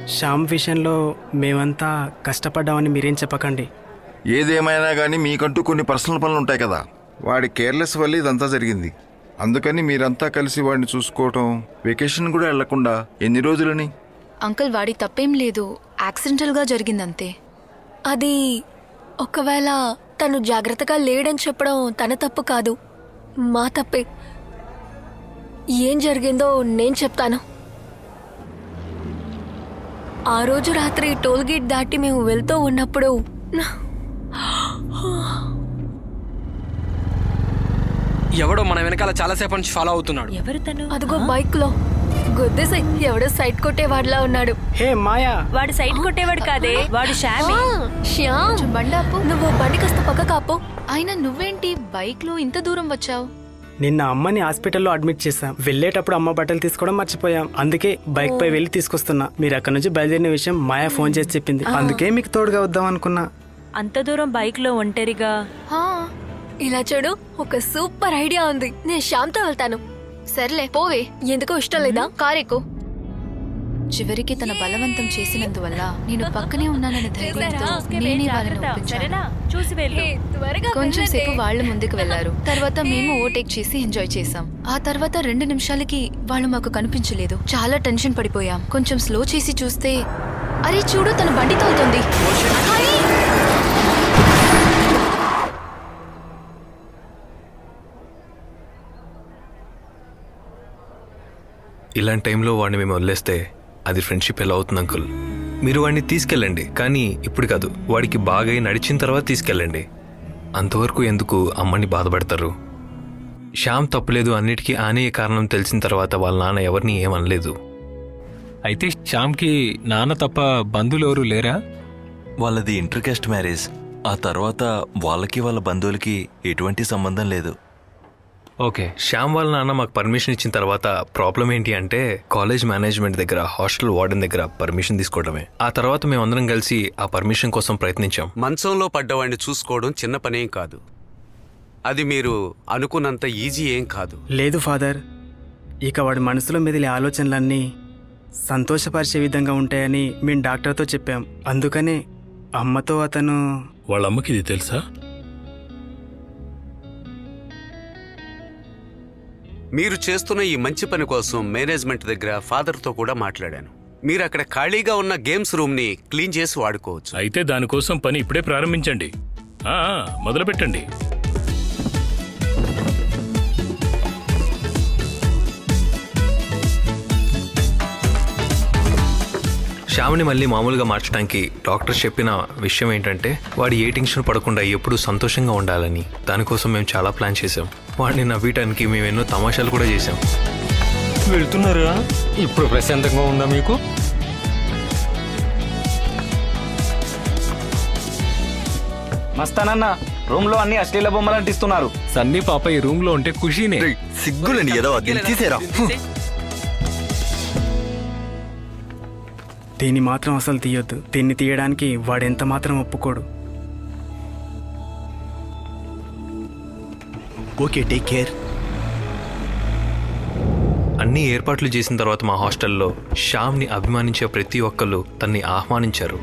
శ్యామ్ విషయంలో మేమంతా కష్టపడ్డామని మీరేం చెప్పకండి ఏదేమైనా కానీ మీకంటూ కొన్ని పర్సనల్ పనులు ఉంటాయి కదా వాడి కేర్లెస్ వల్ల ఇదంతా జరిగింది అందుకని మీరంతా కలిసి వాడిని చూసుకోవటం వెకేషన్ కూడా వెళ్లకుండా ఎన్ని రోజులని అంకుల్ వాడి తప్పేం లేదు యాక్సిడెంటల్గా జరిగిందంతే అది ఒకవేళ తను జాగ్రత్తగా లేడని చెప్పడం తన తప్పు కాదు మా తప్పే ఏం జరిగిందో నేను చెప్తాను ఆ రోజు రాత్రి టోల్ గేట్ దాటి మేము వెళ్తూ ఉన్నప్పుడు ఎవడో మన వెనకాల చాలాసేపు నుంచి ఫాలో అవుతున్నాడు ఎవరు తను అదిగో బైక్ లో గుద్దేసై ఎవడో సైడ్ కొట్టేవాడిలా ఉన్నాడు హే మాయా వాడు సైడ్ కొట్టేవాడు కాదే వాడు షామి ఆ, శ్యామ్ బండాపు నువ్వు బండి కాస్త పక్క కాపు అయినా నువ్వేంటి బైక్ లో ఇంత దూరం వచ్చావు నిన్న అమ్మని హాస్పిటల్లో అడ్మిట్ చేశాం వెళ్ళేటప్పుడు అమ్మ బట్టలు తీసుకోవడం మర్చిపోయాం అందుకే బైక్ పై వెళ్ళి తీసుకొస్తున్నా మీరు అక్కడ నుంచి బయలుదేరిన విషయం మాయా ఫోన్ చేసి చెప్పింది అందుకే మీకు తోడుగా వద్దాం అనుకున్నా అంత దూరం బైక్ లో ఒంటరిగా హా, ఇలా చూడు ఒక సూపర్ ఐడియా ఉంది నేను శ్యామ్తో వెళ్తాను సర్లే పోవే ఎందుకో ఇష్టం లేదా కారెక్కు చివరికి తన బలవంతం చేసినందువల్ల నేను పక్కనే ఉన్నానన్న ధైర్యంతో నేనే వాళ్ళని ఒప్పించాను సరేనా చూసి వెళ్ళు త్వరగా కొంచెం వెళ్ళండి. సేపు వాళ్ళు ముందుకు వెళ్లారు తర్వాత మేము ఓవర్టేక్ చేసి ఎంజాయ్ చేసాం ఆ తర్వాత రెండు నిమిషాలకి వాళ్ళు మాకు కనిపించలేదు చాలా టెన్షన్ పడిపోయాం కొంచెం స్లో చేసి చూస్తే అరే చూడు తన బండి తోలుతుంది ఇలాంటి టైంలో వాడిని మేము వదిలేస్తే అది ఫ్రెండ్షిప్ ఎలా అవుతుంది అంకుల్ మీరు వాడిని తీసుకెళ్ళండి కానీ ఇప్పుడు కాదు వాడికి బాగా నడిచిన తర్వాత తీసుకెళ్ళండి అంతవరకు ఎందుకు అమ్మని బాధపడతారు శ్యామ్ తప్పులేదు అన్నిటికీ ఆనే కారణం తెలిసిన తర్వాత వాళ్ళ నాన్న ఎవరిని ఏమనలేదు అయితే శ్యామ్కి నాన్న తప్ప బంధువులు ఎవరు లేరా వాళ్ళది ఇంటర్ కాస్ట్ మ్యారేజ్ ఆ తర్వాత వాళ్ళకి వాళ్ళ బంధువులకి ఎటువంటి సంబంధం లేదు ఓకే శ్యామ్ వాళ్ళ నాన్న మాకు పర్మిషన్ ఇచ్చిన తర్వాత ప్రాబ్లం ఏంటి అంటే కాలేజ్ మేనేజ్మెంట్ దగ్గర హాస్టల్ వార్డెన్ దగ్గర పర్మిషన్ తీసుకోవడమే ఆ తర్వాత మేమందరం కలిసి ఆ పర్మిషన్ కోసం ప్రయత్నించాం మంచంలో పడ్డవాడిని చూసుకోవడం చిన్న పనేం కాదు అది మీరు అనుకున్నంత ఈజీ ఏం కాదు లేదు ఫాదర్ ఇక వాడి మనసులో మెదిలే ఆలోచనలన్నీ సంతోషపరిచే విధంగా ఉంటాయని మేము డాక్టర్తో చెప్పాం అందుకనే అమ్మతో అతను వాళ్ళ అమ్మకి ఇది తెలుసా మీరు చేస్తున్న ఈ మంచి పని కోసం మేనేజ్మెంట్ దగ్గర ఫాదర్తో కూడా మాట్లాడాను మీరు అక్కడ ఖాళీగా ఉన్న గేమ్స్ రూమ్ని క్లీన్ చేసి వాడుకోవచ్చు అయితే దానికోసం పని ఇప్పుడే ప్రారంభించండి ఆ, ఆ, మొదలుపెట్టండి శ్యామ్ని మళ్ళీ మామూలుగా మార్చడానికి డాక్టర్ చెప్పిన విషయం ఏంటంటే వాడు ఏ టెన్షన్ పడకుండా ఎప్పుడూ సంతోషంగా ఉండాలని దానికోసం మేము చాలా ప్లాన్ చేసాం వాడిని నవ్వటానికి మేము ఎన్నో తమాషాలు కూడా చేసాం వెళ్తున్నారా ఇప్పుడు ప్రశాంతంగా ఉందా మీకు మస్తానన్న రూమ్ లో అన్ని అశ్లీల బొమ్మలు అంటిస్తున్నారు సన్నీ పాప ఈ రూమ్ లో ఉంటే ఖుషీనే సిగ్గులండి ఏదో తీసేరా దీన్ని మాత్రం అసలు తీయొద్దు దీన్ని తీయడానికి వాడెంత మాత్రం ఒప్పుకోడు ఓకే టేక్ కేర్ అన్ని ఏర్పాట్లు చేసిన తర్వాత మా హాస్టల్లో శ్యామ్ని అభిమానించే ప్రతి ఒక్కళ్ళు తన్ని ఆహ్వానించారు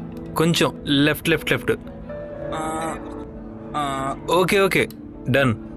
కొంచెం left left left okay okay done